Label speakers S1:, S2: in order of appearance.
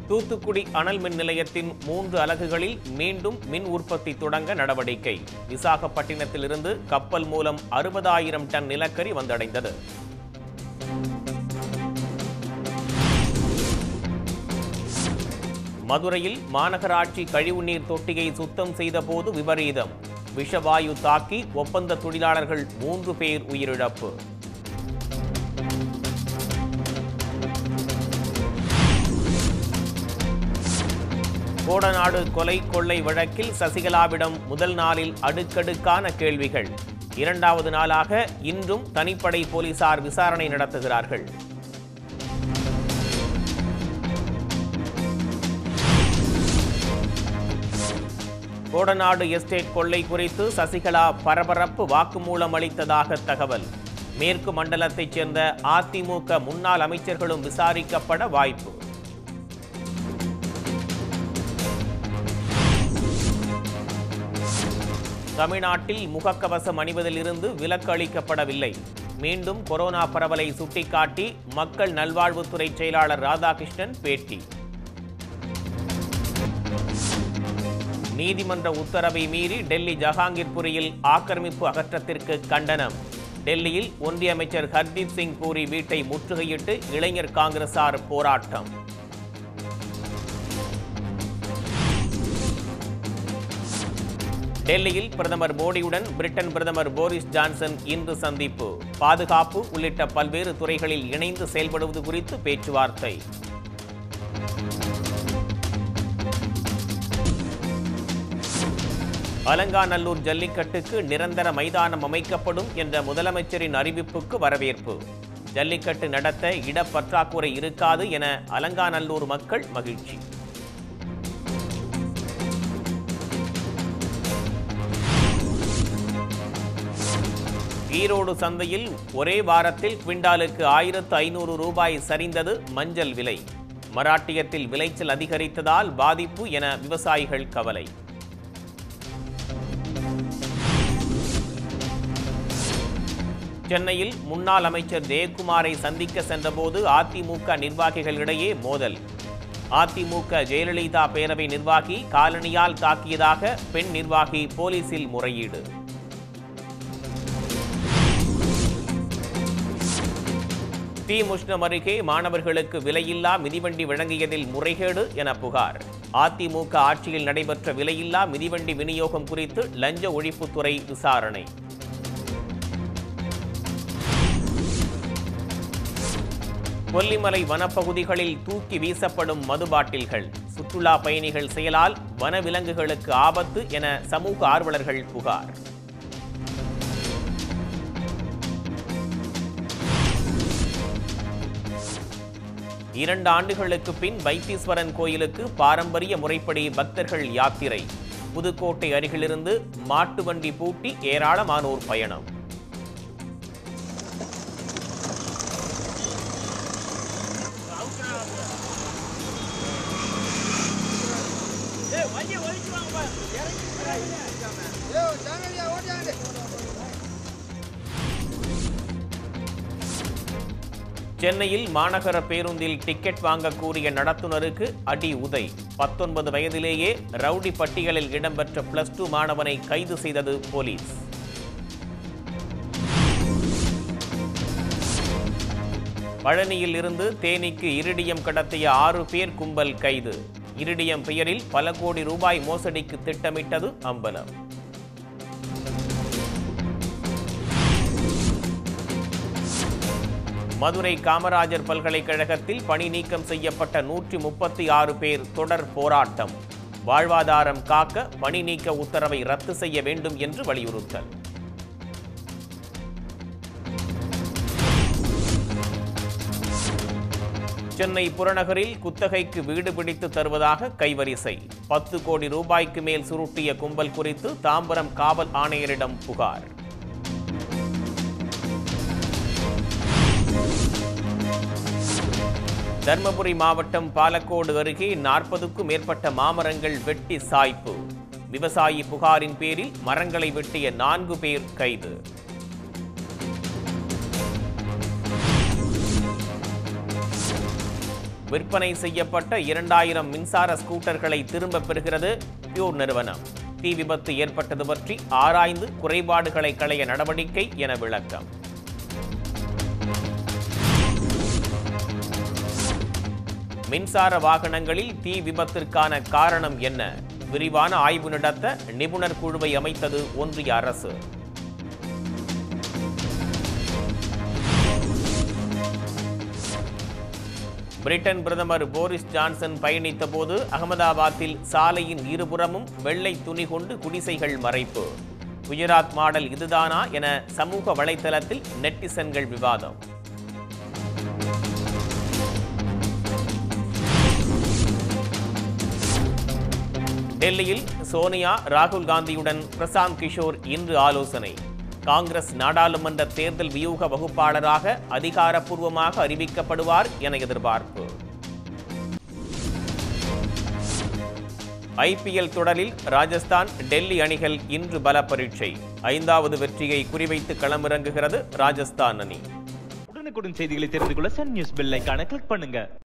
S1: தூத்துக்குடி அனல் மின் நிலையத்தின் மூன்று அலகுகளில் மீண்டும் மின் உற்பத்தி தொடங்க நடவடிக்கை விசாகப்பட்டினத்திலிருந்து கப்பல் மூலம் அறுபதாயிரம் டன் நிலக்கரி வந்தடைந்தது மதுரையில் மாநகராட்சி கழிவுநீர் தொட்டியை சுத்தம் செய்தபோது விபரீதம் விஷவாயு தாக்கி ஒப்பந்த தொழிலாளர்கள் மூன்று பேர் உயிரிழப்பு கோடநாடு கொலை கொள்ளை வழக்கில் சசிகலாவிடம் முதல் நாளில் அடுக்கடுக்கான கேள்விகள் இரண்டாவது நாளாக இன்றும் தனிப்படை போலீசார் விசாரணை நடத்துகிறார்கள் கோடநாடு எஸ்டேட் கொள்ளை குறித்து சசிகலா பரபரப்பு வாக்குமூலம் அளித்ததாக தகவல் மேற்கு மண்டலத்தைச் சேர்ந்த அதிமுக முன்னாள் அமைச்சர்களும் விசாரிக்கப்பட வாய்ப்பு தமிழ்நாட்டில் முகக்கவசம் அணிவதிலிருந்து விலக்கு அளிக்கப்படவில்லை மீண்டும் கொரோனா பரவலை சுட்டிக்காட்டி மக்கள் நல்வாழ்வுத்துறை செயலாளர் ராதாகிருஷ்ணன் பேட்டி நீதிமன்ற உத்தரவை மீறி டெல்லி ஜஹாங்கீர்புரியில் ஆக்கிரமிப்பு அகற்றத்திற்கு கண்டனம் டெல்லியில் ஒன்றிய அமைச்சர் ஹர்தீப் சிங் பூரி வீட்டை முற்றுகையிட்டு இளைஞர் காங்கிரசார் போராட்டம் டெல்லியில் பிரதமர் மோடியுடன் பிரிட்டன் பிரதமர் போரிஸ் ஜான்சன் இன்று சந்திப்பு பாதுகாப்பு உள்ளிட்ட பல்வேறு துறைகளில் இணைந்து செயல்படுவது குறித்து பேச்சுவார்த்தை அலங்காநல்லூர் ஜல்லிக்கட்டுக்கு நிரந்தர மைதானம் அமைக்கப்படும் என்ற முதலமைச்சரின் அறிவிப்புக்கு வரவேற்பு ஜல்லிக்கட்டு நடத்த இடப்பற்றாக்குறை இருக்காது என அலங்காநல்லூர் மக்கள் மகிழ்ச்சி ஈரோடு சந்தையில் ஒரே வாரத்தில் குவிண்டாலுக்கு ஆயிரத்து ஐநூறு ரூபாய் சரிந்தது மஞ்சள் விலை மராட்டியத்தில் விளைச்சல் அதிகரித்ததால் பாதிப்பு என விவசாயிகள் கவலை சென்னையில் முன்னாள் அமைச்சர் ஜெயக்குமாரை சந்திக்க சென்றபோது அதிமுக நிர்வாகிகளிடையே மோதல் அதிமுக ஜெயலலிதா பேரவை நிர்வாகி காலணியால் தாக்கியதாக பெண் நிர்வாகி போலீசில் முறையீடு தீமுஷ்ணம் அருகே மாணவர்களுக்கு விலையில்லா மிதிவண்டி வழங்கியதில் முறைகேடு என புகார் அதிமுக ஆட்சியில் நடைபெற்ற விலையில்லா மிதிவண்டி விநியோகம் குறித்து லஞ்ச ஒழிப்புத்துறை விசாரணை கொல்லிமலை வனப்பகுதிகளில் தூக்கி வீசப்படும் மது பாட்டில்கள் சுற்றுலா பயணிகள் செயலால் வனவிலங்குகளுக்கு ஆபத்து என சமூக ஆர்வலர்கள் புகார் இரண்டு ஆண்டுகளுக்கு பின் வைத்தீஸ்வரன் கோயிலுக்கு பாரம்பரிய முறைப்படி பக்தர்கள் யாத்திரை புதுக்கோட்டை அருகிலிருந்து மாட்டு வண்டி பூட்டி ஏராளமானோர் பயணம் சென்னையில் மாநகர பேருந்தில் டிக்கெட் வாங்க கூறிய நடத்துனருக்கு அடி உதை பத்தொன்பது வயதிலேயே ரவுடி பட்டியலில் இடம்பெற்ற பிளஸ் டூ மாணவனை கைது செய்தது போலீஸ் பழனியில் இருந்து தேனிக்கு இரிடியம் கடத்திய ஆறு பேர் கும்பல் கைது இரிடியம் பெயரில் பல கோடி ரூபாய் மோசடிக்கு திட்டமிட்டது அம்பலம் மதுரை காமராஜர் பல்கலைக்கழகத்தில் பணி நீக்கம் செய்யப்பட்ட நூற்றி முப்பத்தி ஆறு பேர் தொடர் போராட்டம் வாழ்வாதாரம் காக்க பணி நீக்க உத்தரவை ரத்து செய்ய வேண்டும் என்று வலியுறுத்தல் சென்னை புறநகரில் குத்தகைக்கு வீடு பிடித்து தருவதாக கைவரிசை பத்து கோடி ரூபாய்க்கு மேல் சுருட்டிய கும்பல் குறித்து தாம்பரம் காவல் ஆணையரிடம் புகார் தர்மபுரி மாவட்டம் பாலக்கோடு அருகே நாற்பதுக்கும் மேற்பட்ட மாமரங்கள் வெட்டி சாய்ப்பு விவசாயி புகாரின் பேரில் மரங்களை வெட்டிய நான்கு பேர் கைது விற்பனை செய்யப்பட்ட இரண்டாயிரம் மின்சார ஸ்கூட்டர்களை திரும்பப் பெறுகிறது பியூர் நிறுவனம் தீ விபத்து ஏற்பட்டது பற்றி ஆராய்ந்து குறைபாடுகளை களைய நடவடிக்கை என விளக்கம் மின்சார வாகனங்களில் தீ விபத்திற்கான காரணம் என்ன விரிவான ஆய்வு நடத்த நிபுணர் குழுவை அமைத்தது ஒன்றிய அரசு பிரிட்டன் பிரதமர் போரிஸ் ஜான்சன் பயணித்த போது அகமதாபாத்தில் சாலையின் இருபுறமும் வெள்ளை துணி கொண்டு குடிசைகள் மறைப்பு குஜராத் மாடல் இதுதானா என சமூக வலைதளத்தில் நெட்டிசன்கள் விவாதம் டெல்லியில் சோனியா ராகுல் காந்தியுடன் பிரசாந்த் கிஷோர் இன்று ஆலோசனை காங்கிரஸ் நாடாளுமன்ற தேர்தல் வியூக வகுப்பாளராக அதிகாரப்பூர்வமாக அறிவிக்கப்படுவார் என எதிர்பார்ப்பு ஐபிஎல் தொடரில் ராஜஸ்தான் டெல்லி அணிகள் இன்று பல பரீட்சை ஐந்தாவது வெற்றியை குறிவைத்து களமிறங்குகிறது ராஜஸ்தான் அணி
S2: உடனுக்குடன் செய்திகளை தெரிந்து கொள்ள சன் நியூஸ் பெல் ஐகானை கிளிக் பண்ணுங்க